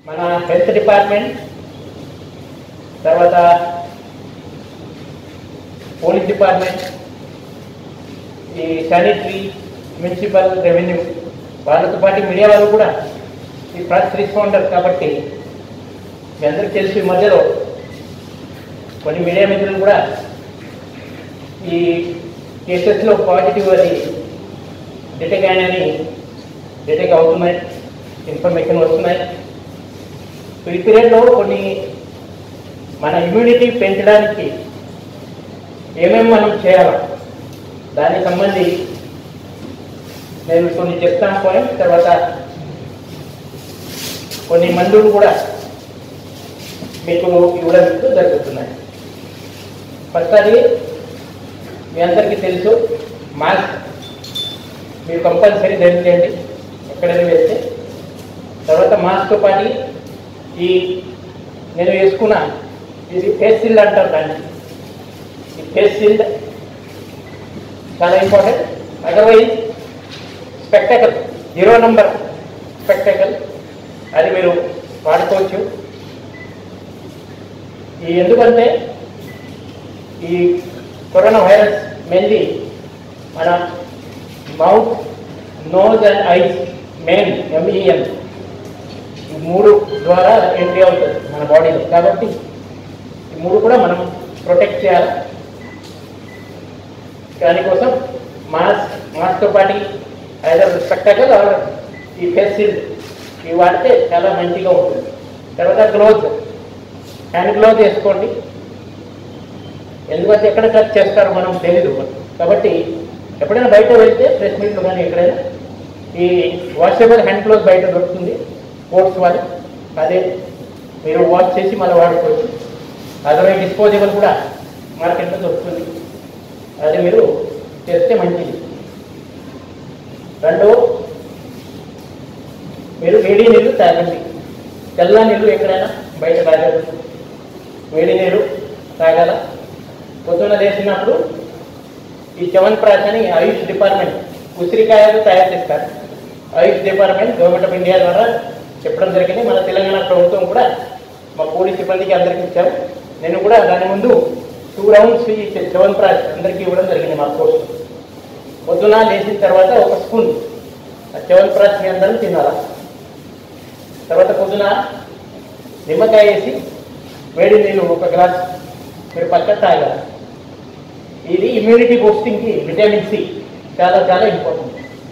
మన health department తర్వాత police department ఈ శానిటరీ మున్సిపల్ రెవెన్యూ వాళ్ళతో పాటు మీడియా వాళ్ళు కూడా ఈ ఫస్ట్ రెస్పాండర్ కాబట్టి మీ అందరికీ తెలుసు ఈ మధ్యలో కొన్ని మీడియా మిత్రులు కూడా ఈ కేసెస్లో పాజిటివ్ అది డిటెక్ట్ అయినని డిటెక్ట్ అవుతున్నాయి ఇన్ఫర్మేషన్ వస్తున్నాయి సో ఈ పీరియడ్లో కొన్ని మన ఇమ్యూనిటీ పెంచడానికి ఏమేమి మనం చేయాలి దానికి సంబంధి నేను కొన్ని చెప్తాను పాయింట్ తర్వాత కొన్ని మందులు కూడా మీకు ఇవ్వడం జరుగుతున్నాయి ఫస్ట్ అది మీ అందరికీ తెలుసు మాస్క్ మీరు కంపల్సరీ ధరించండి ఎక్కడైనా వెళ్తే తర్వాత మాస్క్తో పాటు ఈ నేను వేసుకున్న ఇది ఫేస్ షీల్డ్ అంటారు దాన్ని ఈ ఫేస్ షీల్డ్ చాలా important otherwise spectacle zero number spectacle అది మీరు వాడుకోవచ్చు ఈ ఎందుకంటే ఈ కరోనా వైరస్ మెయిన్లీ మన mouth nose and eyes main ఎంఈఎన్ ఈ మూడు ద్వారా ఎంట్రీ అవుతుంది మన బాడీలో కాబట్టి ఈ మూడు కూడా మనం ప్రొటెక్ట్ చేయాలి దానికోసం మాస్క్ మాస్క్తో పాటు ఐదర్ స్పెక్టకల్ ఆర్ ఈ ఫేస్ షీల్డ్ ఇవి వాడితే చాలా మంచిగా ఉంటుంది తర్వాత గ్లోవ్స్ హ్యాండ్ గ్లోవ్స్ వేసుకోండి ఎందుకంటే ఎక్కడ టచ్ చేస్తారో మనం తెలీదు కాబట్టి ఎప్పుడైనా బయట వెళ్తే ప్రెస్ మీట్లో కానీ ఎక్కడైనా ఈ వాషబుల్ హ్యాండ్ గ్లోవ్స్ బయట దొరుకుతుంది స్పోర్ట్స్ వాళ్ళు అదే మీరు వాష్ చేసి మళ్ళీ వాడుకోవచ్చు అదర్వైజ్ డిస్పోజబుల్ కూడా మార్కెట్లో దొరుకుతుంది అది మీరు చేస్తే మంచిది రెండో మీరు వేడి నీళ్ళు తాగండి తెల్ల నీళ్ళు ఎక్కడైనా బయట తాగదు వేడి నీళ్ళు తాగాల పొద్దున్న లేచినప్పుడు ఈ చవన్ ప్రాష్ అని ఆయుష్ డిపార్ట్మెంట్ ఉసిరికాయలు తయారు చేస్తారు AYUSH department government of India ద్వారా చెప్పడం జరిగింది మన తెలంగాణ ప్రభుత్వం కూడా మా పోలీస్ సిబ్బందికి అందరికీ ఇచ్చారు నేను కూడా దాని ముందు టూ రౌండ్స్ ఈ చవన్ ప్రాష్ అందరికీ ఇవ్వడం జరిగింది మా కోర్సు పొద్దున లేచిన తర్వాత ఒక స్పూన్ ఆ చవన్ ప్రాష్ మీ అందరం తినాలా తర్వాత పొద్దున నిమ్మకాయ వేసి వేడి నీళ్ళు ఒక గ్లాస్ మీరు పక్క తాగాలి ఇది ఇమ్యూనిటీ బూస్టింగ్కి విటమిన్ సి చాలా చాలా ఇంపార్టెంట్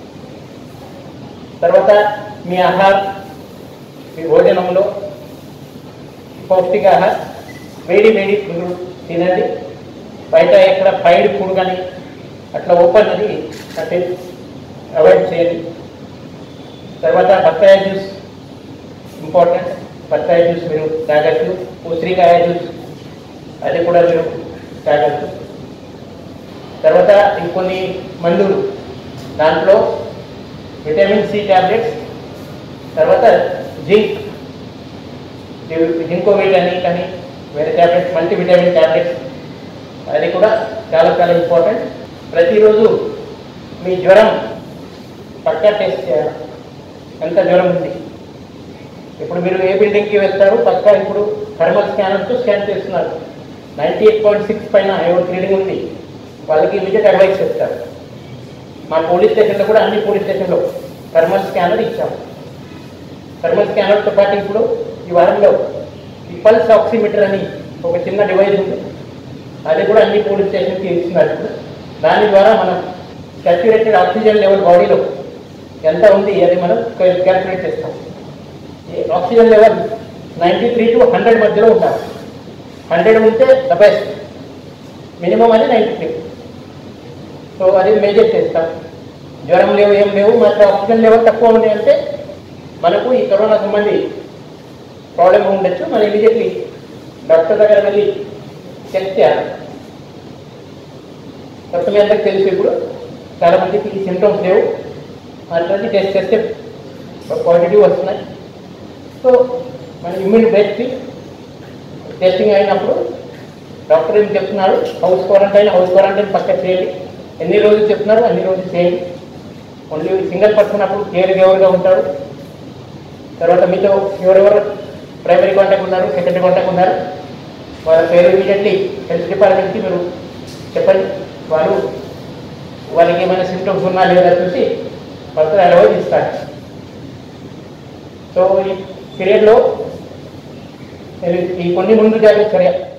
తర్వాత మీ ఆహారం మీ భోజనంలో పౌష్టికాహార వేడి వేడి ఫుడ్ తినండి బయట ఎక్కడ ఫ్రైడ్ ఫుడ్ కానీ అట్లా ఓపెన్ అది అంటే అవాయిడ్ చేయండి తర్వాత బత్తాయి జ్యూస్ ఇంపార్టెంట్ బత్తాయి జ్యూస్ మీరు తాగచ్చు ఉసిరికాయ జ్యూస్ అది కూడా మీరు తాగచ్చు తర్వాత ఇంకొన్ని మందులు దాంట్లో విటమిన్ సి ట్యాబ్లెట్స్ తర్వాత జింక్ జింకోవిట్ అని కానీ వేరే ట్యాబ్లెట్స్ మల్టీ విటమిన్ ట్యాబ్లెట్స్ అది కూడా చాలా చాలా ఇంపార్టెంట్ ప్రతిరోజు మీ జ్వరం పక్కా టెస్ట్ చేయాలి ఎంత జ్వరం ఉంది ఇప్పుడు మీరు ఏ బిల్డింగ్కి వెళ్తారు పక్కా ఇప్పుడు థర్మల్ స్కానర్తో స్కాన్ చేస్తున్నారు నైంటీ ఎయిట్ పాయింట్ సిక్స్ పైన ఎవరికి రీడింగ్ ఉంది వాళ్ళకి ఇమీడియట్ అడ్వైస్ చెప్తారు మా పోలీస్ స్టేషన్లో కూడా అన్ని పోలీస్ స్టేషన్లో థర్మల్ స్కానర్ ఇచ్చాము థర్మల్ స్కానర్తో పాటు ఇప్పుడు ఈ వారంలో ఈ పల్స్ ఆక్సిమీటర్ అని ఒక చిన్న డివైస్ ఉంది అది కూడా అన్ని పోలీస్ స్టేషన్కి ఇస్తున్నారు ఇప్పుడు దాని ద్వారా మనం సాచ్యురేటెడ్ ఆక్సిజన్ లెవెల్ బాడీలో ఎంత ఉంది అది మనం క్యాల్కులేట్ చేస్తాం ఈ oxygen level ninety three to hundred మధ్యలో ఉండాలి హండ్రెడ్ ఉంటే ద బెస్ట్ మినిమం అది నైంటీ త్రీ సో అది మేజర్ చేస్తాం జ్వరం లేవు ఏం లేవు మాత్రం ఆక్సిజన్ లెవెల్ తక్కువ ఉంది అంటే మనకు ఈ కరోనా సంబంధి ప్రాబ్లం ఉండొచ్చు మనం ఇమీడియట్లీ డాక్టర్ దగ్గర వెళ్ళి చెక్ చేయాలి ఫస్ట్ మీ అందరికి తెలుసు ఇప్పుడు చాలా మందికి ఈ సింటమ్స్ లేవు అట్లాంటి టెస్ట్ చేస్తే పాజిటివ్ వస్తున్నాయి సో మన ఇమ్యూన్ బేస్కి టెస్టింగ్ అయినప్పుడు డాక్టర్ ఏం చెప్తున్నారు హౌస్ క్వారంటైన్ హౌస్ క్వారంటైన్ పక్క చేయండి ఎన్ని రోజులు చెప్తున్నారు అన్ని రోజులు చేయండి ఓన్లీ సింగిల్ పర్సన్ అప్పుడు కేర్ ఎవరుగా ఉంటారు తర్వాత మీతో ఎవరెవరు ప్రైమరీ కాంటాక్ట్ ఉన్నారు సెకండరీ కాంటాక్ట్ ఉన్నారు వాళ్ళ పేరు ఇమీడియట్లీ హెల్త్ డిపార్ట్మెంట్కి మీరు చెప్పండి వాళ్ళు వాళ్ళకి ఏమైనా సిమ్టమ్స్ ఉన్నా లేదా చూసి వాళ్ళతో అలవాటు ఇస్తారు సో ఈ పీరియడ్లో ఈ కొన్ని ముందు జాగ్రత్త చర్య